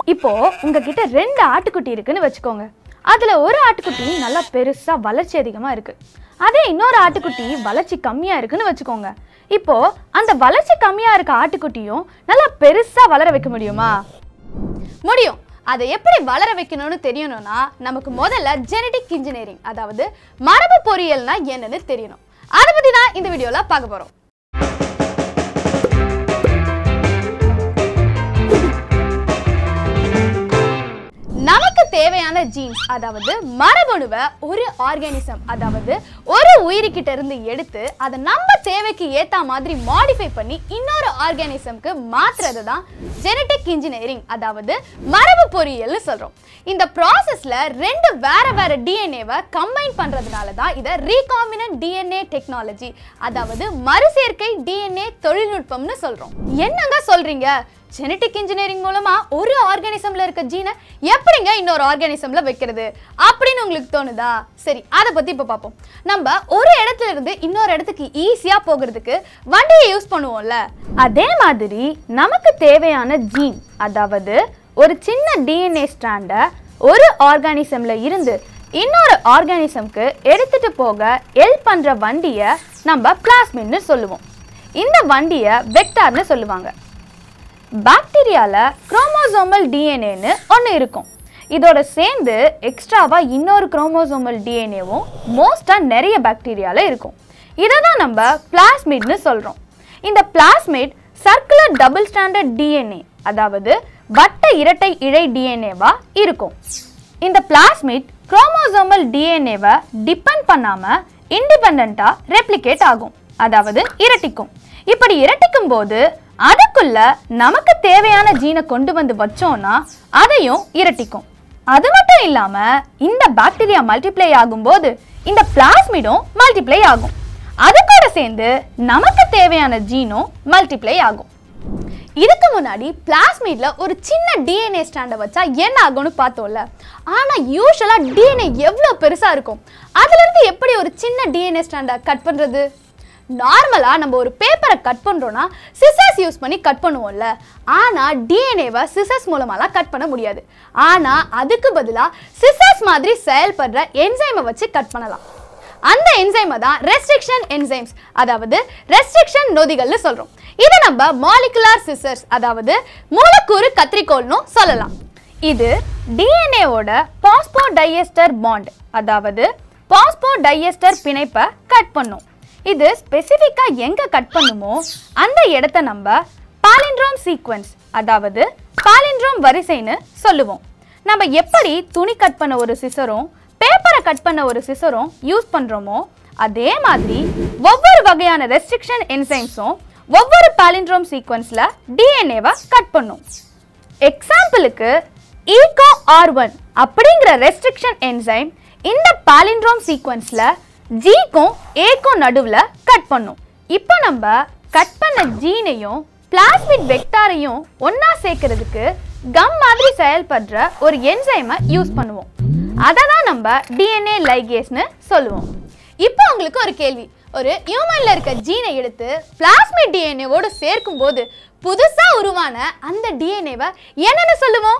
இப்போ உங்ககிட்ட ரெண்டு ஆட்டுக்குட்டி இருக்குன்னு வச்சுக்கோங்க அதுல ஒரு ஆட்டுக்குட்டி நல்லா பெருசா வளர்ச்சி அதிகமா இருக்கு அதே இன்னொரு ஆட்டுக்குட்டி வளர்ச்சி கம்மியா இருக்குன்னு வச்சுக்கோங்க இப்போ அந்த வளர்ச்சி கம்மியா இருக்க ஆட்டுக்குட்டியும் நல்லா பெருசா வளர வைக்க முடியுமா முடியும் அதை எப்படி வளர வைக்கணும்னு தெரியணும்னா நமக்கு முதல்ல ஜெனடிக் இன்ஜினியரிங் அதாவது மரபு பொறியியல்னா என்னன்னு தெரியணும் அதை பத்தி தான் இந்த வீடியோல பார்க்க போறோம் நமக்கு தேவையான ஜீன்ஸ் அதாவது மரபணுவை ஒரு ஆர்கானிசம் அதாவது ஒரு உயிரிக்கிட்ட இருந்து எடுத்து அதை நம்ம தேவைக்கு ஏத்த மாதிரி மாடிஃபை பண்ணி இன்னொரு ஆர்கானிசம்க்கு மாத்துறது தான் ஜெனடிக் இன்ஜினியரிங் அதாவது மரபு பொறியியல்னு சொல்றோம் இந்த ப்ராசஸ்ல ரெண்டு வேற வேற டிஎன்ஏவை கம்பைன் பண்றதுனால தான் இதை ரீகாம்பினன்ட் டிஎன்ஏ டெக்னாலஜி அதாவது மறுசேர்க்கை டிஎன்ஏ தொழில்நுட்பம்னு சொல்றோம் என்னங்க சொல்றீங்க ஜெனடிக் இன்ஜினியரிங் மூலமா ஒரு ஆர்கானிசம்ல இருக்க ஜீனை எப்படிங்க இன்னொரு ஆர்கானிசம்ல வைக்கிறது அப்படின்னு உங்களுக்கு தோணுதா சரி அதை பத்தி இப்ப பார்ப்போம் நம்ம ஒரு இடத்துல இருந்து இன்னொரு இடத்துக்கு ஈஸியா போகிறதுக்கு வண்டியை யூஸ் பண்ணுவோம்ல அதே மாதிரி நமக்கு தேவையான ஜீன் அதாவது ஒரு சின்ன டிஎன்ஏ ஸ்ட்ராண்டை ஒரு ஆர்கானிசம்ல இருந்து இன்னொரு ஆர்கானிசம்க்கு எடுத்துட்டு போக ஹெல்ப் பண்ற வண்டியை நம்ம பிளாஸ்மின்னு சொல்லுவோம் இந்த வண்டியை வெக்டார்னு சொல்லுவாங்க பாக்டீரியால குரோமோசோமல் டிஎன்ஏன்னு ஒன்று இருக்கும் இதோட சேர்ந்து எக்ஸ்ட்ராவா இன்னொரு குரோமோசோமல் டிஎன்ஏவும் மோஸ்ட்டாக நிறைய பாக்டீரியால இருக்கும் இதை தான் நம்ம பிளாஸ்மிட்னு சொல்கிறோம் இந்த plasmid circular double standard DNA அதாவது வட்ட இரட்டை இழை டிஎன்ஏவா இருக்கும் இந்த பிளாஸ்மிட் குரோமோசோமல் டிஎன்ஏவை டிபெண்ட் பண்ணாம இண்டிபெண்டா ரெப்ளிகேட் ஆகும் அதாவது இரட்டிக்கும் இப்படி இரட்டிக்கும் போது அதுக்குள்ள நமக்கு தேவையான ஜீனை கொண்டு வந்து வச்சோம்னா அதையும் இரட்டிக்கும் அது மட்டும் இல்லாம இந்த பாக்டீரியா மல்டிப்ளை ஆகும்போது இந்த பிளாஸ்மிடும் மல்டிப்ளை ஆகும் அது கூட சேர்ந்து நமக்கு தேவையான ஜீனும் மல்டிப்ளை ஆகும் இதுக்கு முன்னாடி பிளாஸ்மிட்ல ஒரு சின்ன டிஎன்ஏ ஸ்டாண்டை வச்சா என்ன ஆகும்னு பார்த்தோம்ல ஆனா யூஸ்வலா டிஎன்ஏ எவ்வளவு பெருசா இருக்கும் அதுல இருந்து எப்படி ஒரு சின்ன டிஎன்ஏ ஸ்டாண்டை கட் பண்றது நார்மலா நம்ம ஒரு பேப்பரை கட் பண்றோம்னா சிசர்ஸ் யூஸ் பண்ணி கட் பண்ணுவோம்ல ஆனா டிஎன்ஏவை சிசர்ஸ் மூலமாலாம் கட் பண்ண முடியாது ஆனா அதுக்கு பதிலா சிசர்ஸ் மாதிரி செயல்படுற என்சைமை வச்சு கட் பண்ணலாம் அந்த என்சைமை தான் ரெஸ்ட்ரிக்ஷன் என்சைம்ஸ் அதாவது ரெஸ்ட்ரிக்ஷன் நொதிகள்னு சொல்றோம் இதை நம்ம மாலிகுலார் சிசர்ஸ் அதாவது மூலக்கூறு கத்திரிக்கோல்னு சொல்லலாம் இது டிஎன்ஏவோட பாஸ்போடைஎஸ்டர் பாண்ட் அதாவது பாஸ்போடைஎஸ்டர் பிணைப்பை கட் பண்ணும் இது ஸ்பெசிஃபிக்காக எங்கே கட் பண்ணுமோ அந்த இடத்த நம்ம பாலிண்ட்ரோம் சீக்வன்ஸ் அதாவது பாலிண்ட்ரோம் வரிசைன்னு சொல்லுவோம் நம்ம எப்படி துணி கட் பண்ண ஒரு சிசரும் பேப்பரை கட் பண்ண ஒரு சிசரும் யூஸ் பண்ணுறோமோ அதே மாதிரி ஒவ்வொரு வகையான ரெஸ்ட்ரிக்ஷன் என்சைம்ஸும் ஒவ்வொரு பாலிண்ட்ரோம் சீக்வன்ஸில் டிஎன்ஏவை கட் பண்ணும் எக்ஸாம்பிளுக்கு ஈகோ ஆர் ஒன் அப்படிங்கிற ரெஸ்ட்ரிக்ஷன் என்சைம் இந்த பாலிண்ட்ரோம் சீக்வன்ஸில் ஜிக்கும் ஏக்கும் நடுவில் கட் பண்ணும் இப்போ நம்ம கட் பண்ண ஜீனையும் பிளாஸ்மிட் வெக்டாரையும் ஒன்றா சேர்க்கறதுக்கு கம் மாதிரி செயல்படுற ஒரு என்சைமை யூஸ் பண்ணுவோம் அதை தான் நம்ம டிஎன்ஏ லைகேஸ்னு சொல்லுவோம் இப்போ உங்களுக்கு ஒரு கேள்வி ஒரு ஹியூமன்ல இருக்க ஜீனை எடுத்து பிளாஸ்மிட் டிஎன்ஏவோடு சேர்க்கும் போது புதுசா உருவான அந்த டிஎன்ஏவை என்னன்னு சொல்லுவோம்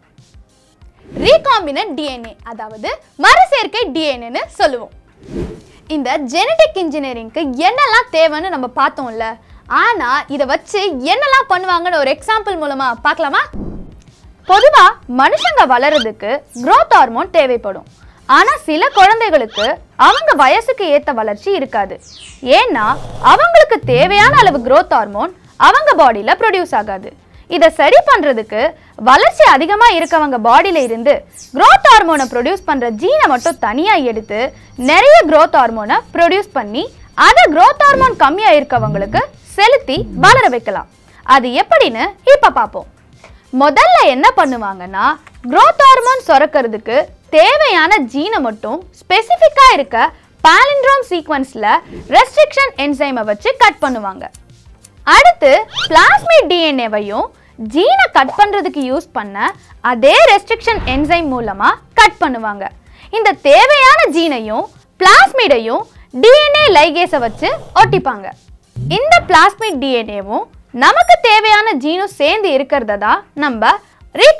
ரீகாம்பினன்ட் டிஎன்ஏ அதாவது மறுசேர்க்கை டிஎன்ஏன்னு சொல்லுவோம் இந்த ஜெனடிக் இன்ஜினியரிங்க்கு என்னெல்லாம் தேவைன்னு நம்ம பார்த்தோம்ல ஆனா இதை வச்சு என்னெல்லாம் பண்ணுவாங்கன்னு ஒரு எக்ஸாம்பிள் மூலமா பார்க்கலாமா பொதுவா மனுஷங்க வளர்றதுக்கு growth ஹார்மோன் தேவைப்படும் ஆனா சில குழந்தைகளுக்கு அவங்க வயசுக்கு ஏத்த வளர்ச்சி இருக்காது ஏன்னா அவங்களுக்கு தேவையான அளவு growth ஹார்மோன் அவங்க பாடியில ப்ரொடியூஸ் ஆகாது இதை சரி பண்றதுக்கு வளர்ச்சி அதிகமா இருக்கவங்க பாடியில இருந்து growth ஹார்மோனை ப்ரொடியூஸ் பண்ற ஜீனை மட்டும் தனியா எடுத்து நிறைய growth ஹார்மோனை ப்ரொடியூஸ் பண்ணி அதை growth ஹார்மோன் கம்மியா இருக்கவங்களுக்கு செலுத்தி வளர வைக்கலாம் அது எப்படின்னு இப்ப பார்ப்போம் முதல்ல என்ன பண்ணுவாங்கன்னா growth ஹார்மோன் சுரக்கிறதுக்கு தேவையான ஜீனை மட்டும் ஸ்பெசிஃபிக்காக இருக்க பாலிண்ட்ரோம் சீக்வன்ஸில் ரெஸ்ட்ரிக்ஷன் என்சைமை வச்சு கட் பண்ணுவாங்க அடுத்து பிளாஸ்மிட் டிஎன்ஏவையும் ஜீனை கட் பண்ணுறதுக்கு யூஸ் பண்ண அதே ரெஸ்ட்ரிக்ஷன் என்சைம் மூலமாக கட் பண்ணுவாங்க இந்த தேவையான ஜீனையும் பிளாஸ்மிடையும் டிஎன்ஏ லைகேஸை வச்சு ஒட்டிப்பாங்க இந்த பிளாஸ்மிட் டிஎன்ஏவும் நமக்கு தேவையான ஜீனும் சேர்ந்து இருக்கிறத தான் நம்ம ரீகாம்பினன்ட்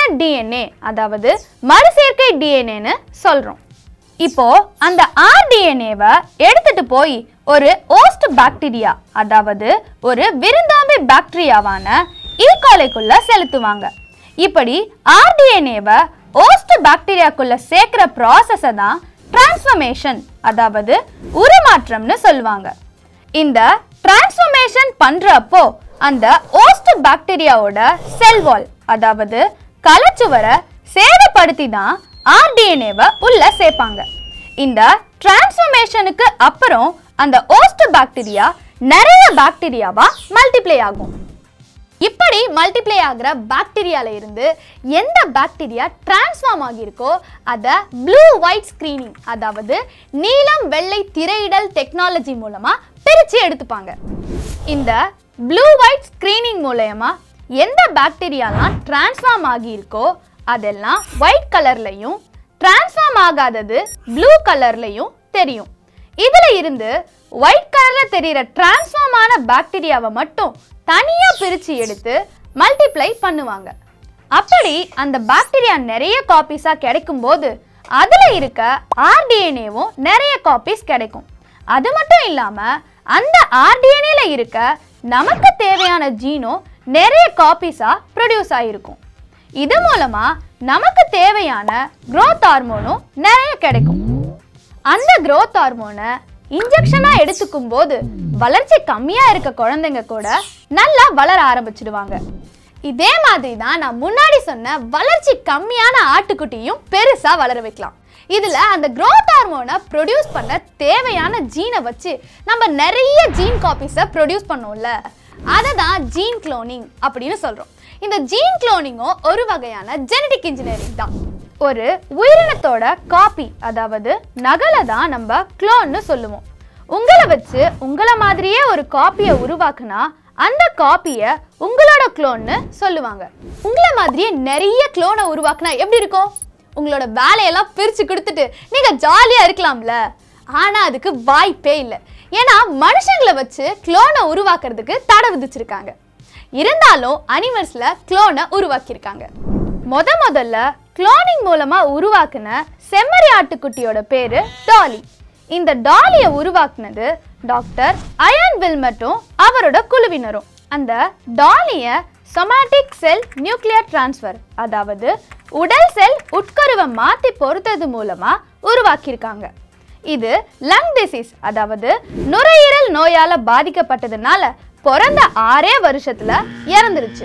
டிஎன்ஏ அதாவது மறுசேர்க்கை டிஎன்ஏன்னு சொல்றோம் இப்போ அந்த ஆர்டிஎன்ஏவை எடுத்துட்டு போய் ஒரு ஓஸ்ட் பாக்டீரியா அதாவது ஒரு விருந்தாம்பி பாக்டீரியாவான ஈகாலைக்குள்ள செலுத்துவாங்க இப்படி ஆர்டிஎன்ஏவை ஓஸ்ட் பாக்டீரியாக்குள்ள சேர்க்கிற ப்ராசஸை தான் டிரான்ஸ்ஃபர்மேஷன் அதாவது உருமாற்றம்னு சொல்லுவாங்க இந்த டிரான்ஸ்ஃபர்மேஷன் பண்றப்போ அந்த ஓஸ்ட் பாக்டீரியாவோட செல் வால் அதாவது கலச்சுவரை சேதப்படுத்தி தான் ஆர்டிஎன்ஏவை உள்ள சேர்ப்பாங்க இந்த டிரான்ஸ்ஃபர்மேஷனுக்கு அப்புறம் அந்த ஓஸ்ட் பாக்டீரியா நிறைய பாக்டீரியாவா மல்டிப்ளை ஆகும் இப்படி மல்டிப்ளை ஆகிற பாக்டீரியால இருந்து எந்த பாக்டீரியா டிரான்ஸ்ஃபார்ம் ஆகியிருக்கோ அதை ப்ளூ ஒயிட் ஸ்கிரீனிங் அதாவது நீலம் வெள்ளை திரையிடல் டெக்னாலஜி மூலமா பிரிச்சு எடுத்துப்பாங்க இந்த ப்ளூ ஒயிட் ஸ்க்ரீனிங் மூலயமா எந்த பாக்டீரியாலாம் டிரான்ஸ்ஃபார்ம் ஆகியிருக்கோ அதெல்லாம் ஒயிட் கலர்லையும் டிரான்ஸ்ஃபார்ம் ஆகாதது ப்ளூ கலர்லையும் தெரியும் இதுல இருந்து ஒயிட் கலர்ல தெரியிற டிரான்ஸ்ஃபார்ம் ஆன பாக்டீரியாவை மட்டும் தனியா பிரிச்சு எடுத்து மல்டிப்ளை பண்ணுவாங்க அப்படி அந்த பாக்டீரியா நிறைய காப்பீஸா கிடைக்கும் போது அதுல இருக்க ஆர்டிஎன்ஏவும் நிறைய காப்பீஸ் கிடைக்கும் அது மட்டும் இல்லாம அந்த ஆர்டிஎன்ஏல இருக்க நமக்கு தேவையான ஜீனும் நிறைய காப்பீஸா ப்ரொடியூஸ் ஆகிருக்கும் இது மூலமா நமக்கு தேவையான growth ஹார்மோனும் நிறைய கிடைக்கும் அந்த growth ஹார்மோனை இன்ஜெக்ஷனா எடுத்துக்கும் போது வளர்ச்சி கம்மியா இருக்க குழந்தைங்க கூட நல்லா வளர ஆரம்பிச்சிடுவாங்க இதே மாதிரி தான் நான் முன்னாடி சொன்ன வளர்ச்சி கம்மியான ஆட்டுக்குட்டியும் பெருசா வளர வைக்கலாம் இதுல அந்த growth ஹார்மோனை ப்ரொடியூஸ் பண்ண தேவையான ஜீனை வச்சு நம்ம நிறைய ஜீன் காப்பீஸை ப்ரொடியூஸ் பண்ணோம்ல அதை தான் ஜீன் குளோனிங் அப்படின்னு சொல்றோம் இந்த ஜீன் குளோனிங்கும் ஒரு வகையான ஜெனடிக் இன்ஜினியரிங் தான் ஒரு உயிரினத்தோட காப்பி அதாவது நகலை தான் நம்ம க்ளோன்னு சொல்லுவோம் உங்களை வச்சு உங்களை மாதிரியே ஒரு காப்பியை உருவாக்குனா அந்த காப்பியை உங்களோட க்ளோன்னு சொல்லுவாங்க உங்களை மாதிரியே நிறைய க்ளோனை உருவாக்குனா எப்படி இருக்கும் உங்களோட வேலையெல்லாம் பிரித்து கொடுத்துட்டு நீங்கள் ஜாலியாக இருக்கலாம்ல ஆனால் அதுக்கு வாய்ப்பே இல்லை ஏன்னா மனுஷங்களை வச்சு க்ளோனை உருவாக்குறதுக்கு தடை விதிச்சிருக்காங்க இருந்தாலும் அனிமல்ஸில் க்ளோனை உருவாக்கியிருக்காங்க முத முதல்ல குளோனிங் மூலமா உருவாக்குன செம்மறி ஆட்டுக்குட்டியோட பேரு டாலி இந்த டாலியை உருவாக்குனது டாக்டர் அயான் வில்மட்டும் அவரோட குழுவினரும் அந்த டாலியை சொமாட்டிக் செல் நியூக்ளியர் டிரான்ஸ்ஃபர் அதாவது உடல் செல் உட்கருவை மாத்தி பொறுத்தது மூலமா உருவாக்கியிருக்காங்க இது லங் டிசீஸ் அதாவது நுரையீரல் நோயால பாதிக்கப்பட்டதுனால பிறந்த ஆறே வருஷத்துல இறந்துருச்சு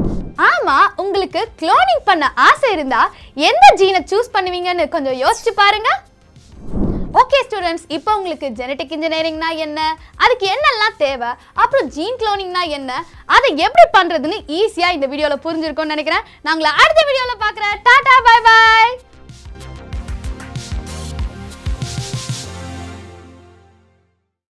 ஆமா உங்களுக்கு க்ளோனிங் பண்ண ஆசை இருந்தா எந்த ஜீனை சூஸ் பண்ணுவீங்கன்னு கொஞ்சம் யோசிச்சு பாருங்க ஓகே ஸ்டூடெண்ட்ஸ் இப்போ உங்களுக்கு ஜெனடிக் இன்ஜினியரிங்னா என்ன அதுக்கு என்னெல்லாம் தேவை அப்புறம் ஜீன் க்ளோனிங்னா என்ன அதை எப்படி பண்றதுன்னு ஈஸியா இந்த வீடியோல புரிஞ்சிருக்கும்னு நினைக்கிறேன் நான் உங்களை அடுத்த வீடியோல பார்க்குறேன் டாடா பை பை